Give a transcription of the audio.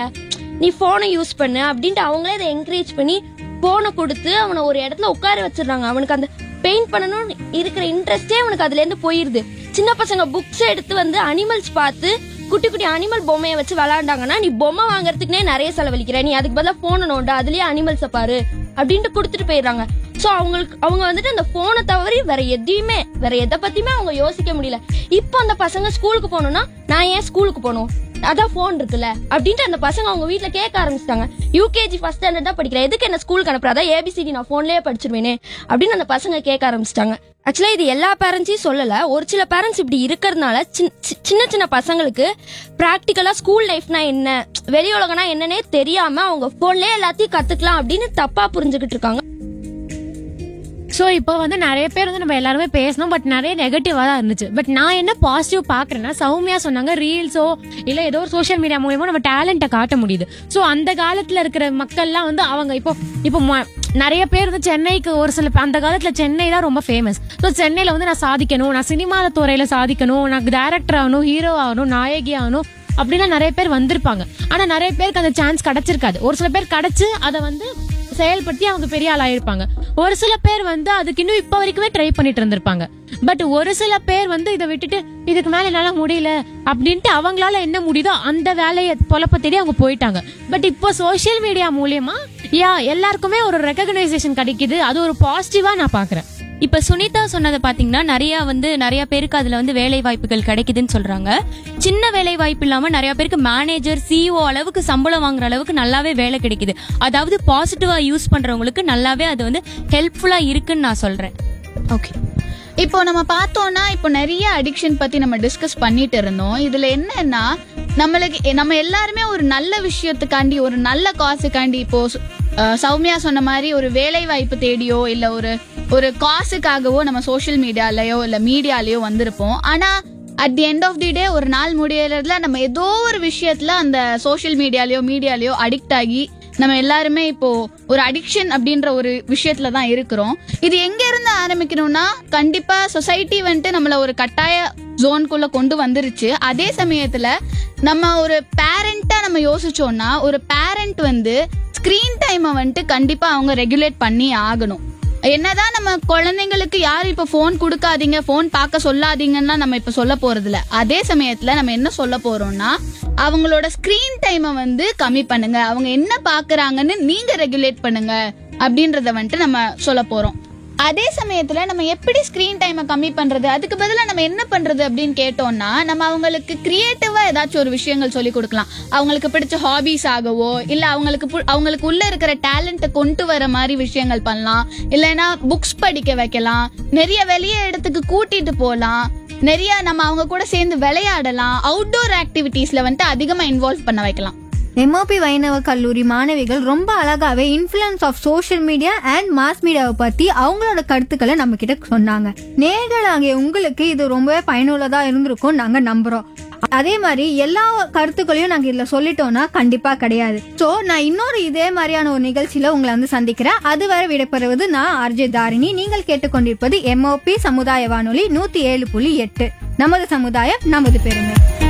நீ போனை யூஸ் பண்ணு அப்படின்ட்டு அவங்களே அதை என்கரேஜ் பண்ணி போனை கொடுத்து அவனை ஒரு இடத்துல உட்கார வச்சிடுறாங்க அவனுக்கு அந்த பெயிண்ட் பண்ணணும்னு இருக்கிற இன்ட்ரெஸ்டே அவனுக்கு அதுல இருந்து போயிருது சின்ன பசங்க புக்ஸ் எடுத்து வந்து அனிமல்ஸ் பார்த்து குட்டி குட்டி அனிமல் பொம்மையை வச்சு விளாண்டாங்கன்னா நீ பொம்மை வாங்குறதுக்குனே நிறைய செலவழிக்கிற நீ அதுக்கு பதிலா போனை நோண்டு அதுலயே அனிமல்ஸை பாரு அப்படின்ட்டு கொடுத்துட்டு போயிடுறாங்க சோ அவங்களுக்கு அவங்க வந்துட்டு அந்த போனை தவிர வேற எதையுமே வேற எதை பத்தியுமே அவங்க யோசிக்க முடியல இப்போ அந்த பசங்க ஸ்கூலுக்கு போகணும்னா நான் ஏன் ஸ்கூலுக்கு போகணும் அதான் போன் இருக்குல்ல அப்படின்ட்டு அந்த பசங்க அவங்க வீட்ல கேட்க ஆரம்பிச்சிட்டாங்க யூகேஜி ஃபர்ஸ்ட் ஸ்டாண்டர்ட் தான் படிக்கிறேன் எதுக்கு என்ன ஸ்கூலுக்கு அனுப்புறாதா ஏபிசிடி நான் போன்லயே படிச்சிருவேனே அப்படின்னு அந்த பசங்க கேட்க ஆரம்பிச்சிட்டாங்க ஆக்சுவலா இது எல்லா பேரண்ட்ஸையும் சொல்லல ஒரு சில பேரண்ட்ஸ் இப்படி இருக்கிறதுனால சின்- சி- சின்ன சின்ன பசங்களுக்கு பிராக்டிக்கலா ஸ்கூல் லைஃப்னா என்ன வெளி உலகம்னா என்னன்னே தெரியாம அவங்க போன்லயே எல்லாத்தையும் கத்துக்கலாம் அப்படின்னு தப்பா புரிஞ்சுக்கிட்டு இருக்காங்க ஸோ இப்போ வந்து நிறைய பேர் வந்து நம்ம எல்லாருமே பேசணும் பட் நிறைய நெகட்டிவாக தான் இருந்துச்சு பட் நான் என்ன பாசிட்டிவ் பார்க்குறேன்னா சௌமியா சொன்னாங்க ரீல்ஸோ இல்லை ஏதோ ஒரு சோஷியல் மீடியா மூலியமா நம்ம டேலண்ட்டை காட்ட முடியுது ஸோ அந்த காலத்தில் இருக்கிற மக்கள்லாம் வந்து அவங்க இப்போ இப்போ ம- நிறைய பேர் வந்து சென்னைக்கு ஒரு சில அந்த காலத்தில் சென்னை தான் ரொம்ப ஃபேமஸ் ஸோ சென்னையில் வந்து நான் சாதிக்கணும் நான் சினிமா துறையில் சாதிக்கணும் நான் டேரக்டர் ஆகணும் ஹீரோ ஆகணும் நாயகி ஆகணும் அப்படிலாம் நிறைய பேர் வந்திருப்பாங்க ஆனா நிறைய பேருக்கு அந்த சான்ஸ் கிடைச்சிருக்காது ஒரு சில பேர் கிடைச்சு அதை வந்து செயல்படுத்தி அவங்க பெரிய ஆள் ஆயிருப்பாங்க ஒரு சில பேர் வந்து அதுக்கு இன்னும் இப்ப வரைக்குமே ட்ரை பண்ணிட்டு இருந்திருப்பாங்க பட் ஒரு சில பேர் வந்து இதை விட்டுட்டு இதுக்கு மேல என்னால முடியல அப்படின்ட்டு அவங்களால என்ன முடியுதோ அந்த வேலையை பொழப்ப தேடி அவங்க போயிட்டாங்க பட் இப்போ சோஷியல் மீடியா மூலியமா யா எல்லாருக்குமே ஒரு ரெகக்னைசேஷன் கிடைக்குது அது ஒரு பாசிட்டிவா நான் பாக்குறேன் இப்ப சுனிதா சொன்னதை பாத்தீங்கன்னா நிறைய வந்து நிறைய பேருக்கு அதுல வந்து வேலை வாய்ப்புகள் கிடைக்குதுன்னு சொல்றாங்க சின்ன வேலை வாய்ப்பு இல்லாம நிறைய பேருக்கு மேனேஜர் சிஓ அளவுக்கு சம்பளம் வாங்குற அளவுக்கு நல்லாவே வேலை கிடைக்குது அதாவது பாசிட்டிவா யூஸ் பண்றவங்களுக்கு நல்லாவே அது வந்து ஹெல்ப்ஃபுல்லா இருக்குன்னு நான் சொல்றேன் ஓகே இப்போ நம்ம பார்த்தோம்னா இப்போ நிறைய அடிக்ஷன் பத்தி நம்ம டிஸ்கஸ் பண்ணிட்டு இருந்தோம் இதுல என்னன்னா நம்மளுக்கு நம்ம எல்லாருமே ஒரு நல்ல விஷயத்துக்காண்டி ஒரு நல்ல காசுக்காண்டி இப்போ அஹ், சௌமியா சொன்ன மாதிரி ஒரு வேலை வாய்ப்பு தேடியோ இல்ல ஒரு ஒரு காசுக்காகவோ நம்ம சோஷியல் மீடியாலயோ இல்ல மீடியாலயோ வந்திருப்போம் ஆனா at the end of the day ஒரு நாள் முடியறதுல நம்ம ஏதோ ஒரு விஷயத்துல அந்த சோஷியல் மீடியாலயோ மீடியாலயோ அடிக்ட் ஆகி நம்ம எல்லாருமே இப்போ ஒரு அடிக்ஷன் அப்படின்ற ஒரு விஷயத்துல தான் இருக்கிறோம் இது எங்க இருந்து ஆரம்பிக்கணும்னா கண்டிப்பா சொசைட்டி வந்துட்டு நம்மள ஒரு கட்டாய ஜோனுக்குள்ள கொண்டு வந்துருச்சு அதே சமயத்துல நம்ம ஒரு பேரண்டா நம்ம யோசிச்சோம்னா ஒரு பேரண்ட் வந்து ஸ்கிரீன் டைமை வந்துட்டு கண்டிப்பா அவங்க ரெகுலேட் பண்ணி ஆகணும் என்னதான் நம்ம குழந்தைங்களுக்கு யாரும் இப்ப போன் கொடுக்காதீங்க போன் பார்க்க சொல்லாதீங்கன்னா நம்ம இப்ப சொல்ல போறது இல்ல அதே சமயத்துல நம்ம என்ன சொல்ல போறோம்னா அவங்களோட ஸ்கிரீன் டைமை வந்து கம்மி பண்ணுங்க அவங்க என்ன பாக்குறாங்கன்னு நீங்க ரெகுலேட் பண்ணுங்க அப்படின்றத வந்துட்டு நம்ம சொல்ல போறோம் அதே சமயத்துல நம்ம எப்படி ஸ்கிரீன் டைமை கம்மி பண்றது அதுக்கு பதிலா நம்ம என்ன பண்றது அப்படின்னு கேட்டோம்னா நம்ம அவங்களுக்கு கிரியேட்டிவா ஏதாச்சும் ஒரு விஷயங்கள் சொல்லி கொடுக்கலாம் அவங்களுக்கு பிடிச்ச ஹாபிஸ் ஆகவோ இல்ல அவங்களுக்கு பு- அவங்களுக்கு உள்ள இருக்கிற டேலண்ட்டை கொண்டு வர மாதிரி விஷயங்கள் பண்ணலாம் இல்லைன்னா புக்ஸ் படிக்க வைக்கலாம் நிறைய வெளிய இடத்துக்கு கூட்டிட்டு போகலாம் நிறைய நம்ம அவங்க கூட சேர்ந்து விளையாடலாம் அவுட்டோர் ஆக்டிவிட்டீஸ்ல வந்துட்டு அதிகமா இன்வால்வ் பண்ண வைக்கலாம் எம்ஓபி வைணவ கல்லூரி மாணவிகள் ரொம்ப அழகாவே influence of social media and mass மீடியாவை பத்தி அவங்களோட கருத்துக்களை நம்ம கிட்ட சொன்னாங்க நேர்களாகிய உங்களுக்கு இது ரொம்பவே பயனுள்ளதா இருந்திருக்கும் நாங்க நம்புறோம் அதே மாதிரி எல்லா கருத்துக்களையும் நாங்க இதுல சொல்லிட்டோம்னா கண்டிப்பா கிடையாது சோ நான் இன்னொரு இதே மாதிரியான ஒரு நிகழ்ச்சியில உங்களை வந்து சந்திக்கிறேன் அதுவரை விடைபெறுவது நான் ஆர்ஜே தாரிணி நீங்கள் கேட்டுக்கொண்டிருப்பது எம்ஓபி சமுதாய வானொலி நூத்தி ஏழு புள்ளி எட்டு நமது சமுதாயம் நமது பெருமை